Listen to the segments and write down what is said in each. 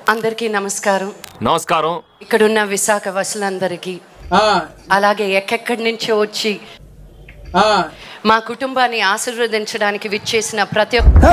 అందరికీ నమస్కారం నమస్కారం ఇక్కడున్న విశాఖ వసులందరికీ అలాగే ఎక్కడి నుంచో వచ్చి మా కుటుంబాన్ని ఆశీర్వదించడానికి విచ్చేసిన ప్రతి ఒక్క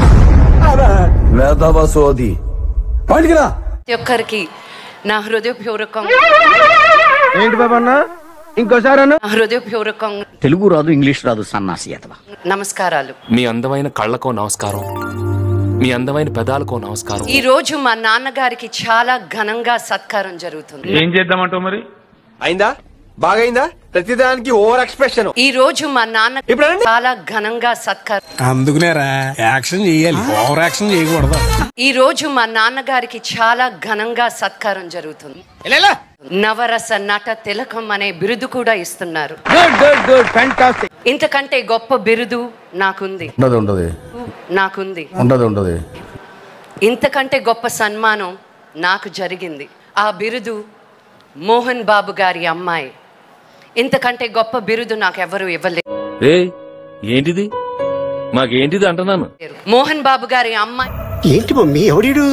వేదవ సోది ప్రతి ఒక్కరికి నా హృదయపూర్వకం ఏంటి బాబా అన్న ఇంకోసారి అన్న నా హృదయపూర్వకం తెలుగు రాదు ఇంగ్లీష్ రాదు సన్నాసి అతవా నమస్కారాలు మీ అందమైన కళ్ళకో నమస్కారం మీ అందమైన పెదాలకో నమస్కారం ఈ రోజు మా నాన్నగారికి చాలా ఘనంగా సత్కారం జరుగుతుంది ఏం చేద్దామంటావు మరి అయిందా బాగైందా ప్రతిదానికి ఓవర్ ఎక్స్ప్రెషన్ ఈ రోజు మా నాన్న ఇప్పుడు అనండి. చాలా ఘనంగా సత్కారం అందుకునేరా యాక్షన్ చేయాలి ఓవర్ యాక్షన్ చేయకూడదు ఈ రోజు మా నాన్నగారికి చాలా ఘనంగా సత్కారం జరుగుతుంది నవరస నట తిలకం అనే బిరుదు కూడా ఇస్తున్నారు గుడ్ గుడ్ గుడ్ ఫ్యాంటాస్టిక్ ఇంతకంటే గొప్ప బిరుదు నాకుంది ఉండదు ఉండదు నాకుంది ఉండదు ఉండదు ఇంతకంటే గొప్ప సన్మానం నాకు జరిగింది ఆ బిరుదు మోహన్ బాబు గారి అమ్మాయి ఇంతకంటే గొప్ప బిరుదు నాకు ఎవరు ఇవ్వలేరు ఏ ఏంటిది మాకేంటిది అంటున్నాను మోహన్ బాబు గారి అమ్మాయి ఏంటి మమ్మీ ఎవడీడు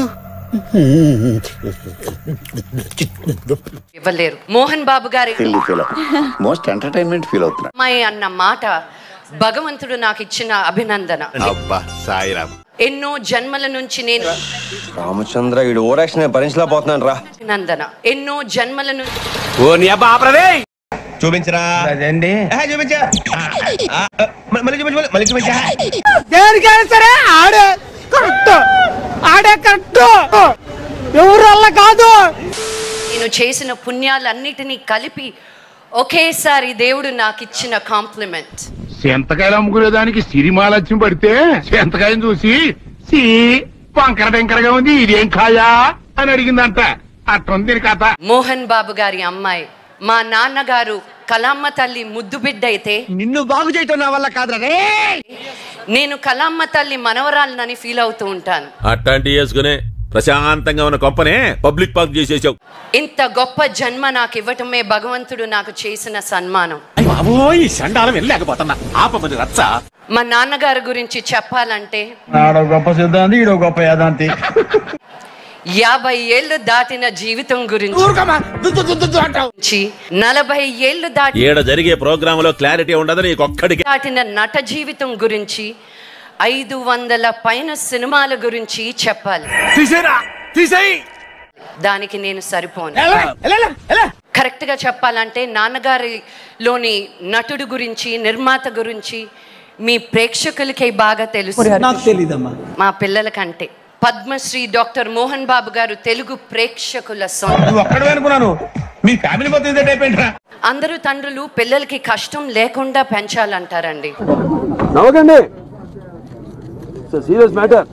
ఇవ్వలేరు మోహన్ బాబు గారి మోస్ట్ ఎంటర్టైన్మెంట్ ఫీల్ అవుతున్నా అమ్మాయి అన్న మాట భగవంతుడు నాకు ఇచ్చిన అభినందన అబ్బా సాయిరామ్ ఎన్నో జన్మల నుంచి నేను రామచంద్ర వీడు ఓవర్ యాక్షన్ భరించలేకపోతున్నాను రా అభినందన ఎన్నో జన్మల నుంచి ఓ నీ అబ్బా ఆపరదే చూపించరా అదండి ఆహా, చూపించా ఆ, ఆ, ఆ, మళ్ళీ చూపించు మళ్ళీ- మళ్ళీ చూపించా దేనికైనా సరే ఆడే కరెక్ట్ ఆడే కరెక్ట్ ఎవరు వల్ల కాదు నేను చేసిన పుణ్యాలన్నిటినీ కలిపి ఒకేసారి దేవుడు నాకు ఇచ్చిన కాంప్లిమెంట్ సెంతకాయలు అమ్ముకునే దానికి సిరిమాలత్యం పడితే సెంతకాయని చూసి సి వంకర టెంకరగా ఉంది ఇదేం కాయా అని అడిగిందంట అట్టుంది దీని కథ మోహన్ బాబు గారి అమ్మాయి మా నాన్నగారు కలామ్మ తల్లి ముద్దు బిడ్డ అయితే నిన్ను బాగు చేయటం నా వల్ల కాదురా నేను కలామ్మ తల్లి మనవరాలనని ఫీల్ అవుతూ ఉంటాను అట్లాంటి వేసుకునే ప్రశాంతంగా ఉన్న కొంపనే పబ్లిక్ పార్క్ చేసేసావు ఇంత గొప్ప జన్మ నాకు ఇవ్వటమే భగవంతుడు నాకు చేసిన సన్మానం బాబోయ్ సండాలం వెళ్ళలేకపోతున్నా ఆపమని రచ్చ మా నాన్నగారి గురించి చెప్పాలంటే ఆడో గొప్ప సిద్ధాంతి ఈడో గొప్ప యాదాంతి యాభై ఏళ్ళు దాటిన జీవితం గురించి గురించి, నలభై ఏళ్ళు దాటి ఈడ జరిగే ప్రోగ్రామ్ లో క్లారిటీ ఉండదు నీకొక్కడికి దాటిన నట జీవితం గురించి ఐదు వందల పైన సినిమాల గురించి చెప్పాలి తీసేరా తీసేయి దానికి నేను సరిపోను కరెక్ట్ గా చెప్పాలంటే నాన్నగారిలోని నటుడు గురించి నిర్మాత గురించి మీ ప్రేక్షకులకే బాగా తెలుసు నాకు తెలీదమ్మా మా పిల్లల కంటే పద్మశ్రీ డాక్టర్ మోహన్ బాబు గారు తెలుగు ప్రేక్షకుల సొంత నువ్వు ఒక్కడే అనుకున్నాను మీ ఫ్యామిలీ మొత్తం ఇదే టైప్ ఏంట్రా అందరూ తండ్రులు పిల్లలకి కష్టం లేకుండా పెంచాలంటారండి నవ్వకండి సీరియస్ మ్యాటర్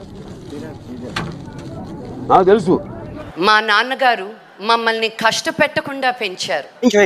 నాకు తెలుసు మా నాన్నగారు మమ్మల్ని కష్టపెట్టకుండా పెంచారు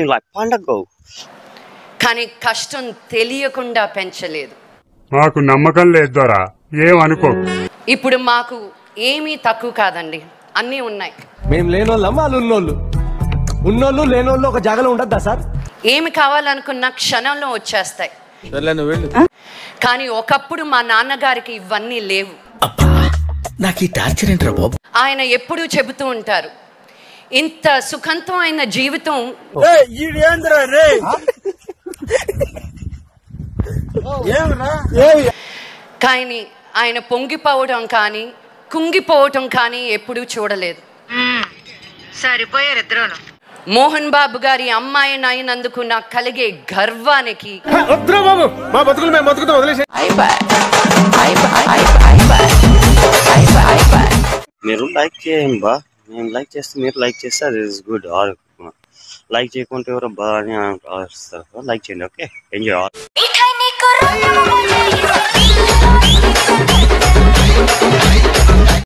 కానీ కష్టం తెలియకుండా పెంచలేదు మాకు నమ్మకం లేదు దొరా ఏమనుకో ఇప్పుడు మాకు ఏమీ తక్కువ కాదండి అన్నీ ఉన్నాయి మేము లేనోళ్ళం వాళ్ళు ఉన్నోళ్ళు ఉన్నోళ్ళు లేనోళ్ళు ఒక జాగాలో ఉండద్దా సార్ ఏమి కావాలనుకున్న క్షణంలో వచ్చేస్తాయి సర్లే నువ్వు వెళ్ళు కానీ ఒకప్పుడు మా నాన్నగారికి ఇవన్నీ లేవు నాకు ఈ టార్చర్ ఏంట్రా బాబు ఆయన ఎప్పుడూ చెబుతూ ఉంటారు ఇంత సుఖంతమైన జీవితం కానీ ఆయన పొంగిపోవడం కానీ కుంగిపోవటం కానీ ఎప్పుడూ చూడలేదు సరిపోయారు ఇద్దరును మోహన్ బాబు గారి అమ్మాయిని అయినందుకు నాకు కలిగే గర్వానికి వద్దురా బాబు మా బతుకులు మేము బతుకుతాం వదిలేసి మీరు లైక్ చేయండి బా మేము లైక్ చేస్తే మీరు లైక్ చేస్తే అది ఇస్ గుడ్ ఆర్ లైక్ చేయకుంటే ఎవరో బా అని ఆలోచిస్తారు లైక్ చేయండి ఓకే ఎంజాయ్ ఆల్ మిఠాయి నీకు రంగు